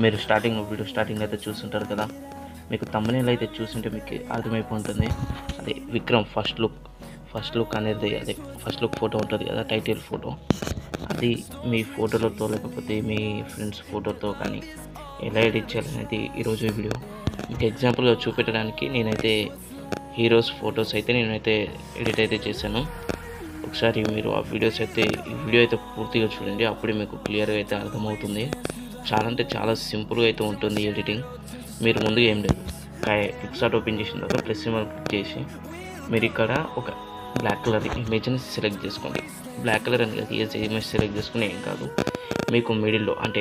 మీరు starting video starting అయితే చూస్తుంటారు కదా మీకు తమ్మనేలు అయితే చూస్తుంటే మీకు అర్థమైపోతుంది అదే Vikram first look first look అనేది అదే ఫస్ట్ లుక్ ఫోటో ఉంటుంది కదా టైటిల్ ఫోటో అది మీ ఫోటోలతో లేకపోతే మీ ఫ్రెండ్స్ ఫోటోతో కానీ ఎలా ఎడిట్ చేయాలనేది ఈరోజు ఈ వీడియో మీకు ఎగ్జాంపుల్గా చూపెట్టడానికి నేనైతే హీరోస్ ఫొటోస్ అయితే నేనైతే ఎడిట్ అయితే చేశాను ఒకసారి మీరు ఆ వీడియోస్ అయితే ఈ వీడియో అయితే పూర్తిగా చూడండి అప్పుడే మీకు క్లియర్గా అయితే అర్థమవుతుంది చాలా అంటే చాలా సింపుల్గా అయితే ఉంటుంది ఎడిటింగ్ మీరు ముందుగా ఏం లేదు పిక్సార్ట్ ఓపెన్ చేసిన తర్వాత ప్లస్ సింబల్ క్లిక్ చేసి మీరు ఇక్కడ ఒక బ్లాక్ కలర్ ఇమేజ్ని సెలెక్ట్ చేసుకోండి బ్లాక్ కలర్ అని కాదు ఏ ఇమేజ్ సెలెక్ట్ చేసుకుని ఏం కాదు మీకు మిడిల్లో అంటే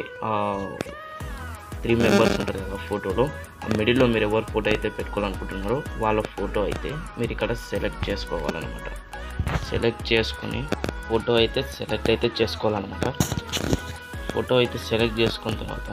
త్రీ మెంబర్స్ ఉంటారు కదా ఫోటోలో ఆ మిడిల్లో మీరు ఎవరు ఫోటో అయితే పెట్టుకోవాలనుకుంటున్నారో వాళ్ళ ఫోటో అయితే మీరు ఇక్కడ సెలెక్ట్ చేసుకోవాలన్నమాట సెలెక్ట్ చేసుకుని ఫోటో అయితే సెలెక్ట్ అయితే చేసుకోవాలన్నమాట ఫోటో అయితే సెలెక్ట్ చేసుకున్న తర్వాత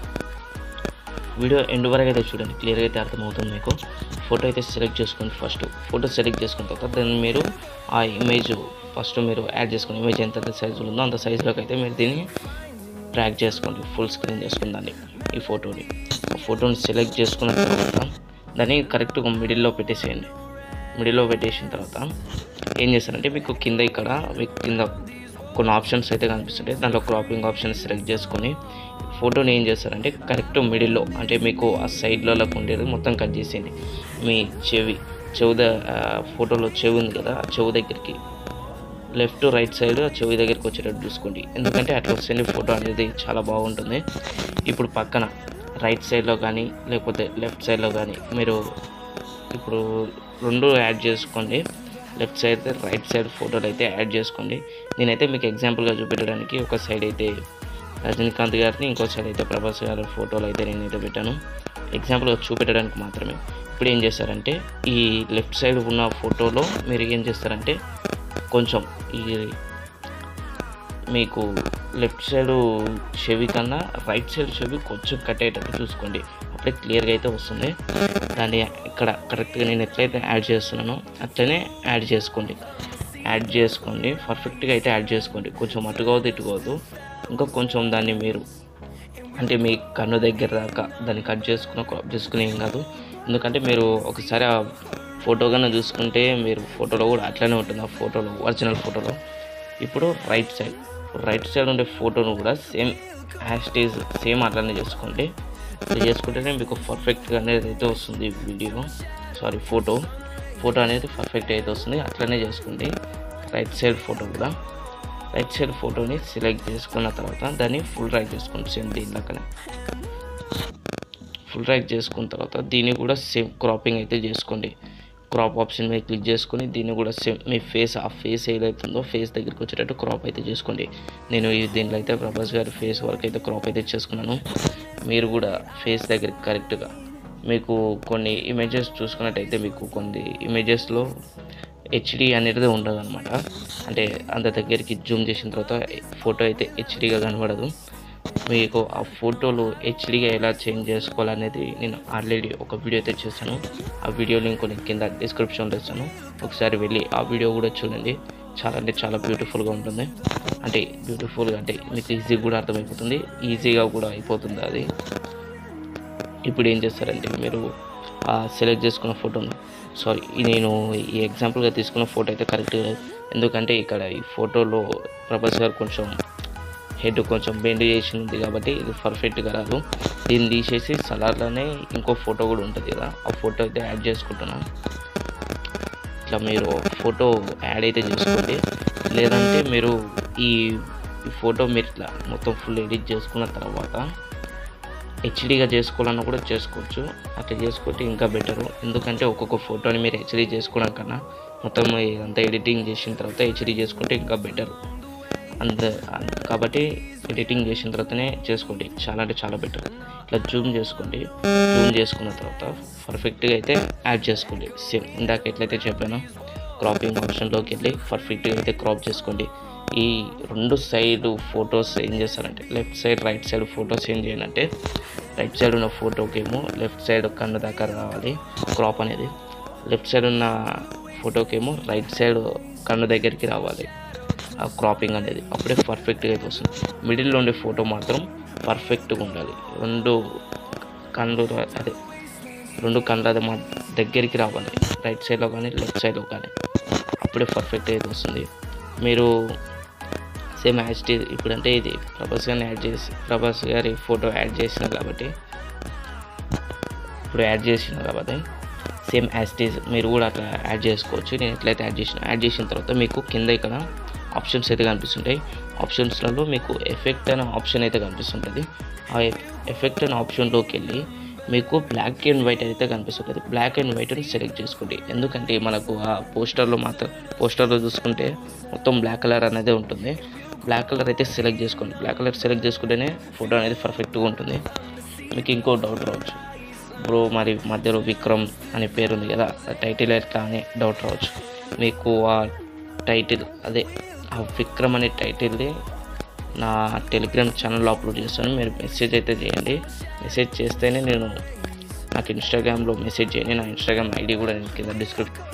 వీడియో ఎండ్ వరకు అయితే చూడండి క్లియర్గా అయితే అర్థమవుతుంది మీకు ఫోటో అయితే సెలెక్ట్ చేసుకోండి ఫస్ట్ ఫోటో సెలెక్ట్ చేసుకున్న తర్వాత దాన్ని మీరు ఆ ఇమేజ్ ఫస్ట్ మీరు యాడ్ చేసుకుని ఇమేజ్ ఎంత సైజులో ఉందో అంత సైజులోకి అయితే మీరు దీన్ని ట్రాక్ చేసుకోండి ఫుల్ స్క్రీన్ చేసుకుని దాన్ని ఈ ఫోటోని ఫోటోని సెలెక్ట్ చేసుకున్న తర్వాత దాన్ని కరెక్ట్గా మిడిల్లో పెట్టేసేయండి మిడిల్లో పెట్టేసిన తర్వాత ఏం చేస్తారంటే మీకు కింద ఇక్కడ మీకు కింద కొన్ని ఆప్షన్స్ అయితే కనిపిస్తుంటాయి దాంట్లో క్రాపింగ్ ఆప్షన్ సెలెక్ట్ చేసుకొని ఫోటోని ఏం చేస్తారంటే కరెక్ట్ మిడిల్లో అంటే మీకు ఆ సైడ్లలో ఉండేది మొత్తం కట్ చేసేయండి మీ చెవి చెవు ద ఫోటోలో చెవి ఉంది కదా ఆ చెవు దగ్గరికి లెఫ్ట్ రైట్ సైడ్ చెవి దగ్గరికి వచ్చేటట్టు చూసుకోండి ఎందుకంటే అట్లా వస్తేనే ఫోటో అనేది చాలా బాగుంటుంది ఇప్పుడు పక్కన రైట్ సైడ్లో కానీ లేకపోతే లెఫ్ట్ సైడ్లో కానీ మీరు ఇప్పుడు రెండు యాడ్ చేసుకోండి లెఫ్ట్ సైడ్ రైట్ సైడ్ ఫోటోలు అయితే యాడ్ చేసుకోండి నేనైతే మీకు ఎగ్జాంపుల్గా చూపించడానికి ఒక సైడ్ అయితే రజనీకాంత్ గారిని ఇంకో సైడ్ అయితే ప్రభాస్ గారి ఫోటోలు అయితే నేనైతే పెట్టాను ఎగ్జాంపుల్గా చూపెట్టడానికి మాత్రమే ఇప్పుడు ఏం చేస్తారంటే ఈ లెఫ్ట్ సైడ్ ఉన్న ఫోటోలో మీరు ఏం చేస్తారంటే కొంచెం ఈ మీకు లెఫ్ట్ సైడ్ చెవి కన్నా రైట్ సైడ్ చెవి కొంచెం కట్ అయ్యేటట్టు చూసుకోండి అప్పుడే క్లియర్గా అయితే వస్తుంది దాన్ని ఇక్కడ కరెక్ట్గా నేను ఎట్లయితే యాడ్ చేస్తున్నానో అట్లనే యాడ్ చేసుకోండి యాడ్ చేసుకోండి పర్ఫెక్ట్గా అయితే యాడ్ చేసుకోండి కొంచెం అటు కావద్దు ఇటు కావద్దు ఇంకా కొంచెం దాన్ని మీరు అంటే మీ కన్ను దగ్గర దాకా దాన్ని కట్ చేసుకున్న క్రాప్ చేసుకుని ఏం కాదు ఎందుకంటే మీరు ఒకసారి ఆ ఫోటో కన్నా చూసుకుంటే మీరు ఫోటోలో కూడా అట్లనే ఉంటుంది ఆ ఫోటోలో ఒరిజినల్ ఫోటోలో ఇప్పుడు రైట్ సైడ్ రైట్ సైడ్ ఉండే ఫోటోను కూడా సేమ్ హ్యాష్టేజ్ సేమ్ అట్లనే చేసుకోండి ఇది చేసుకుంటేనే మీకు పర్ఫెక్ట్గా అనేది అయితే వస్తుంది వీడియో సారీ ఫోటో ఫోటో అనేది పర్ఫెక్ట్ అయితే వస్తుంది అట్లనే చేసుకోండి రైట్ సైడ్ ఫోటో కూడా రైట్ సైడ్ ఫోటోని సెలెక్ట్ చేసుకున్న తర్వాత దాన్ని ఫుల్ రైట్ చేసుకోండి సేమ్ దీనిలాగానే ఫుల్ రైట్ చేసుకున్న తర్వాత దీన్ని కూడా సేమ్ క్రాపింగ్ అయితే చేసుకోండి క్రాప్ ఆప్షన్ మీద క్లిక్ చేసుకొని దీన్ని కూడా సేమ్ మీ ఫేస్ ఆ ఫేస్ ఏదైతుందో ఫేస్ దగ్గరికి వచ్చేటట్టు క్రాప్ అయితే చేసుకోండి నేను ఈ దీంట్లో అయితే ప్రభాస్ గారి ఫేస్ వరకు అయితే క్రాప్ అయితే చేసుకున్నాను మీరు కూడా ఫేస్ దగ్గరికి కరెక్ట్గా మీకు కొన్ని ఇమేజెస్ చూసుకున్నట్టయితే మీకు కొన్ని ఇమేజెస్లో హెచ్డి అనేది ఉండదు అనమాట అంటే అంత దగ్గరికి జూమ్ చేసిన తర్వాత ఫోటో అయితే హెచ్డిగా కనబడదు మీకు ఆ ఫోటోలు హెచ్డిగా ఎలా చేంజ్ చేసుకోవాలనేది నేను ఆల్రెడీ ఒక వీడియో అయితే చేశాను ఆ వీడియో లింక్ నేను కింద డిస్క్రిప్షన్లో ఇస్తాను ఒకసారి వెళ్ళి ఆ వీడియో కూడా చూడండి చాలా అంటే చాలా బ్యూటిఫుల్గా ఉంటుంది అంటే బ్యూటిఫుల్గా అంటే మీకు ఈజీగా కూడా అర్థమైపోతుంది ఈజీగా కూడా అయిపోతుంది అది ఇప్పుడు ఏం చేస్తారంటే మీరు సెలెక్ట్ చేసుకున్న ఫోటోను సారీ నేను ఈ ఎగ్జాంపుల్గా తీసుకున్న ఫోటో అయితే కరెక్ట్గా లేదు ఎందుకంటే ఇక్కడ ఈ ఫోటోలో ప్రభాస్ గారు కొంచెం హెడ్ కొంచెం బెండ్ చేసి ఉంది కాబట్టి ఇది పర్ఫెక్ట్గా రాదు దీన్ని తీసేసి సలార్లోనే ఇంకో ఫోటో కూడా ఉంటుంది కదా ఆ ఫోటో అయితే యాడ్ చేసుకుంటున్నాను ఇట్లా మీరు ఫోటో యాడ్ అయితే చేసుకోండి లేదంటే మీరు ఈ ఈ ఫోటో మీరు ఇట్లా మొత్తం ఫుల్ ఎడిట్ చేసుకున్న తర్వాత హెచ్డీగా చేసుకోవాలన్నా కూడా చేసుకోవచ్చు అట్లా చేసుకుంటే ఇంకా బెటరు ఎందుకంటే ఒక్కొక్క ఫోటోని మీరు హెచ్డీ చేసుకోవడం కన్నా మొత్తం ఇదంతా ఎడిటింగ్ చేసిన తర్వాత హెచ్డీ చేసుకుంటే ఇంకా బెటర్ అంత కాబట్టి ఎడిటింగ్ చేసిన తర్వాతనే చేసుకోండి చాలా అంటే చాలా బెటర్ ఇట్లా జూమ్ చేసుకోండి జూమ్ చేసుకున్న తర్వాత పర్ఫెక్ట్గా అయితే యాడ్ చేసుకోండి సేమ్ ఇందాక ఎట్లయితే చెప్పానో క్రాపింగ్ ఆప్షన్లోకి వెళ్ళి పర్ఫెక్ట్గా అయితే క్రాప్ చేసుకోండి ఈ రెండు సైడ్ ఫొటోస్ ఏం చేస్తారంటే left side right side photos ఏం చేయాలంటే రైట్ సైడ్ ఉన్న ఫోటోకి ఏమో లెఫ్ట్ సైడ్ కన్ను దాకా రావాలి క్రాప్ అనేది లెఫ్ట్ సైడ్ ఉన్న ఫోటోకి ఏమో రైట్ సైడ్ కన్ను దగ్గరికి రావాలి ఆ క్రాపింగ్ అనేది అప్పుడే పర్ఫెక్ట్గా అయితే వస్తుంది మిడిల్లో ఉండే ఫోటో మాత్రం పర్ఫెక్ట్గా ఉండాలి రెండు కళ్ళు అదే రెండు కళ్ళు అది మా దగ్గరికి రావాలి రైట్ సైడ్లో కానీ లెఫ్ట్ సైడ్లో కానీ అప్పుడే పర్ఫెక్ట్ అయితే వస్తుంది మీరు సేమ్ యాజ్ టీ ఇప్పుడంటే ఇది ప్రభాస్ గారిని యాడ్ చేసి ప్రభాస్ గారి ఫోటో యాడ్ చేసిన కాబట్టి ఇప్పుడు యాడ్ చేసిన కాబట్టి సేమ్ యాజ్ టీజ్ మీరు కూడా అట్లా యాడ్ చేసుకోవచ్చు నేను ఎట్లయితే యాడ్ చేసిన యాడ్ చేసిన తర్వాత మీకు కింద ఇక్కడ ఆప్షన్స్ అయితే కనిపిస్తుంటాయి ఆప్షన్స్లలో మీకు ఎఫెక్ట్ అనే ఆప్షన్ అయితే కనిపిస్తుంటుంది ఆ ఎఫెక్ట్ అనే ఆప్షన్లోకి వెళ్ళి మీకు బ్లాక్ అండ్ వైట్ అయితే కనిపిస్తుంటుంది బ్లాక్ అండ్ వైట్ని సెలెక్ట్ చేసుకోండి ఎందుకంటే మనకు ఆ పోస్టర్లో మాత్రం పోస్టర్లో చూసుకుంటే మొత్తం బ్లాక్ కలర్ అనేది ఉంటుంది బ్లాక్ కలర్ అయితే సెలెక్ట్ చేసుకోండి బ్లాక్ కలర్ సెలెక్ట్ చేసుకుంటేనే ఫోటో అనేది పర్ఫెక్ట్గా ఉంటుంది మీకు ఇంకో డౌట్ రావచ్చు బ్రో మరి మధ్యలో విక్రమ్ అనే పేరు ఉంది కదా ఆ టైటిల్ ఎట్లా అని డౌట్ రావచ్చు మీకు ఆ టైటిల్ అదే ఆ విక్రమ్ అనే టైటిల్ని నా టెలిగ్రామ్ ఛానల్లో అప్లోడ్ చేస్తాను మీరు మెసేజ్ అయితే చేయండి మెసేజ్ చేస్తేనే నేను నాకు ఇన్స్టాగ్రామ్లో మెసేజ్ చేయండి నా ఇన్స్టాగ్రామ్ ఐడి కూడా నేను కింద డిస్క్రిప్